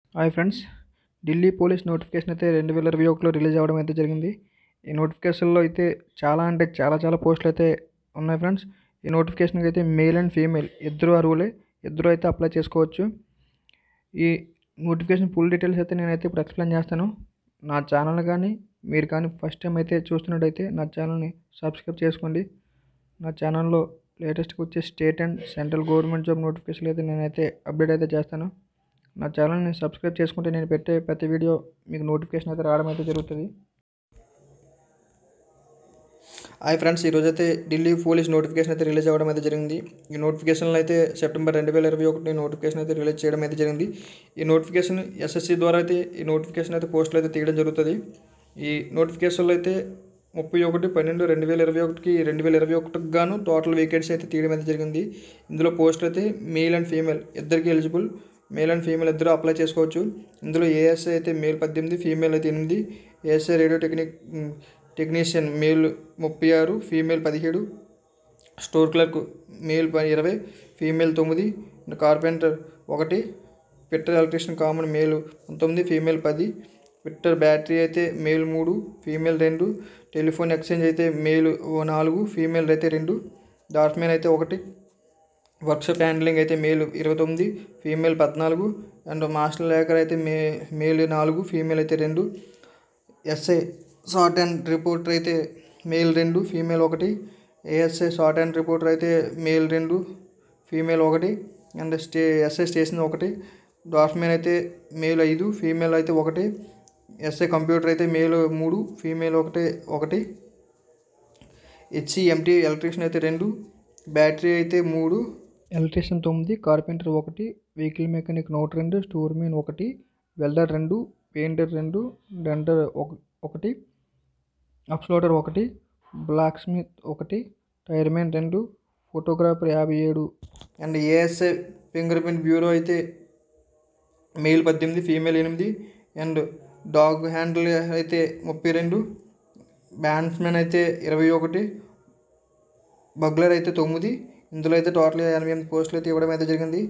hi friends Delhi police notification అయితే రెండు వేల ఇరవై ఒకటిలో రిలీజ్ అవ్వడం అయితే జరిగింది ఈ నోటిఫికేషన్లో అయితే చాలా అంటే చాలా చాలా పోస్టులు అయితే ఉన్నాయి ఫ్రెండ్స్ ఈ నోటిఫికేషన్కి అయితే మేల్ అండ్ ఫీమేల్ ఇద్దరు అర్హులే ఇద్దరు అయితే అప్లై చేసుకోవచ్చు ఈ నోటిఫికేషన్ ఫుల్ డీటెయిల్స్ అయితే నేనైతే ఇప్పుడు ఎక్స్ప్లెయిన్ చేస్తాను నా ఛానల్ కానీ మీరు కానీ ఫస్ట్ టైం అయితే చూస్తున్నట్టయితే నా ఛానల్ని సబ్స్క్రైబ్ చేసుకోండి నా ఛానల్లో లేటెస్ట్గా వచ్చే state and central government job నోటిఫికేషన్లు అయితే నేనైతే అప్డేట్ అయితే చేస్తాను నా ఛానల్ని సబ్స్క్రైబ్ చేసుకుంటే నేను పెట్టే ప్రతి వీడియో మీకు నోటిఫికేషన్ అయితే రావడం అయితే జరుగుతుంది హాయ్ ఫ్రెండ్స్ ఈరోజు అయితే ఢిల్లీ పోలీస్ నోటిఫికేషన్ అయితే రిలీజ్ అవ్వడం అయితే జరిగింది ఈ నోటిఫికేషన్లో అయితే సెప్టెంబర్ రెండు వేల ఇరవై ఒకటి నోటిఫికేషన్ అయితే రిలీజ్ చేయడం అయితే జరిగింది ఈ నోటిఫికేషన్ ఎస్ఎస్సి ద్వారా అయితే ఈ నోటిఫికేషన్ అయితే పోస్టులు అయితే తీయడం జరుగుతుంది ఈ నోటిఫికేషన్లో అయితే ముప్పై ఒకటి పన్నెండు రెండు వేల ఇరవై ఒకటికి రెండు వేల ఇరవై ఒకటికి గాను టోటల్ వేకెన్సీ అయితే తీయడం అయితే జరిగింది ఇందులో పోస్టులు అయితే మేల్ అండ్ ఫీమేల్ ఇద్దరికి ఎలిజిబుల్ మేల్ అండ్ ఫీమేల్ ఇద్దరు అప్లై చేసుకోవచ్చు ఇందులో ఏఎస్ఐ అయితే మేల్ పద్దెనిమిది ఫీమేల్ అయితే ఎనిమిది ASI radio technic technician male ముప్పై ఆరు ఫీమేల్ పదిహేడు స్టోర్ క్లర్క్ మేల్ ప- ఇరవై ఫీమేల్ తొమ్మిది కార్పెంటర్ ఒకటి పిట్టర్ ఎలక్ట్రీషియన్ కామన్ మేల్ పంతొమ్మిది ఫీమేల్ పది పిట్టర్ బ్యాటరీ అయితే మేల్ మూడు ఫీమేల్ రెండు టెలిఫోన్ ఎక్స్చేంజ్ అయితే మేల్ ఓ నాలుగు ఫీమేల్ అయితే రెండు డార్ఫ్మెన్ అయితే ఒకటి వర్క్షాప్ హ్యాండ్లింగ్ అయితే మేల్ ఇరవై తొమ్మిది ఫీమేల్ పద్నాలుగు అండ్ మాస్టర్ లేకర్ అయితే మే మేల్ నాలుగు ఫీమేల్ అయితే రెండు ఎస్ఐ షార్ట్ అండ్ రిపోర్టర్ అయితే మేల్ రెండు ఫీమేల్ ఒకటి ఏఎస్ఐ షార్ట్ అండ్ రిపోర్టర్ అయితే మేల్ రెండు ఫీమేల్ ఒకటి అండ్ స్టే ఎస్ఐ స్టేషన్ ఒకటి డార్ఫ్మెన్ అయితే మేల్ ఐదు ఫీమేల్ అయితే ఒకటి ఎస్ఐ కంప్యూటర్ అయితే మేల్ మూడు ఫీమేల్ ఒకటి ఒకటి హెచ్సిఎంటీ ఎలక్ట్రీషియన్ అయితే రెండు బ్యాటరీ అయితే మూడు ఎలక్ట్రీషియన్ తొమ్మిది కార్పెంటర్ ఒకటి వెహికల్ మెకానిక్ నోట్ రెండు స్టోర్ మెయిన్ ఒకటి వెల్డర్ రెండు పెయింటర్ రెండు డెంటర్ ఒక ఒకటి అప్స్లోడర్ ఒకటి బ్లాక్ స్మిత్ ఒకటి టైర్మెన్ రెండు ఫోటోగ్రాఫర్ యాభై ఏడు and ASI fingerprint bureau అయితే మేల్ పద్దెనిమిది ఫీమేల్ ఎనిమిది అండ్ డాగ్ హ్యాండిల్ అయితే ముప్పై రెండు బ్యాట్స్మెన్ అయితే ఇరవై ఒకటి బగ్లర్ అయితే తొమ్మిది ఇందులో అయితే టోటల్ ఎనభై ఎనిమిది పోస్టులు అయితే ఇవ్వడం అయితే జరిగింది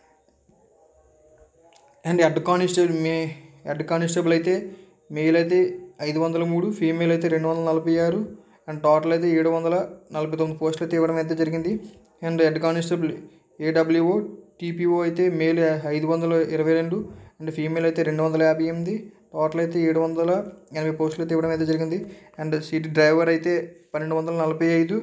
అండ్ హెడ్ కానిస్టేబుల్ మే హెడ్ కానిస్టేబుల్ అయితే మేల్ అయితే ఐదు వందల మూడు ఫీమేల్ అయితే రెండు వందల నలభై ఆరు అండ్ టోటల్ అయితే ఏడు వందల నలభై తొమ్మిది పోస్టులు అయితే ఇవ్వడం అయితే జరిగింది and head constable AWO TPO అయితే మేల్ ఐదు వందల ఇరవై రెండు అండ్ ఫీమేల్ అయితే రెండు వందల యాభై ఎనిమిది టోటల్ అయితే ఏడు వందల ఎనభై పోస్టులు అయితే ఇవ్వడం అయితే జరిగింది అండ్ సిటీ డ్రైవర్ అయితే పన్నెండు వందల నలభై ఐదు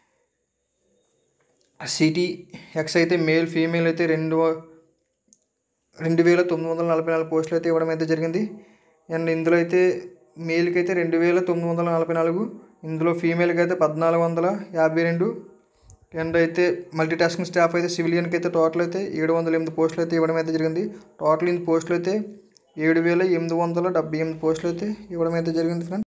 సిటీ ఎక్స్ అయితే మేల్ ఫీమేల్ అయితే రెండు రెండు వేల తొమ్మిది వందల నలభై నాలుగు పోస్టులు అయితే ఇవ్వడం అయితే జరిగింది అండ్ ఇందులో అయితే మేల్కి అయితే రెండు వేల తొమ్మిది వందల నలభై నాలుగు ఇందులో ఫీమేల్కి అయితే పద్నాలుగు వందల యాభై రెండు అండ్ అయితే మల్టీ టాస్కింగ్ స్టాఫ్ అయితే సివిలియన్కి అయితే టోటల్ అయితే ఏడు వందల ఎనిమిది పోస్టులు అయితే ఇవ్వడం అయితే జరిగింది టోటల్ ఇన్ని పోస్టులు అయితే ఏడు వేల ఎనిమిది వందల డెబ్బై ఎనిమిది పోస్టులు అయితే ఇవ్వడం అయితే జరిగింది ఫ్రెండ్స్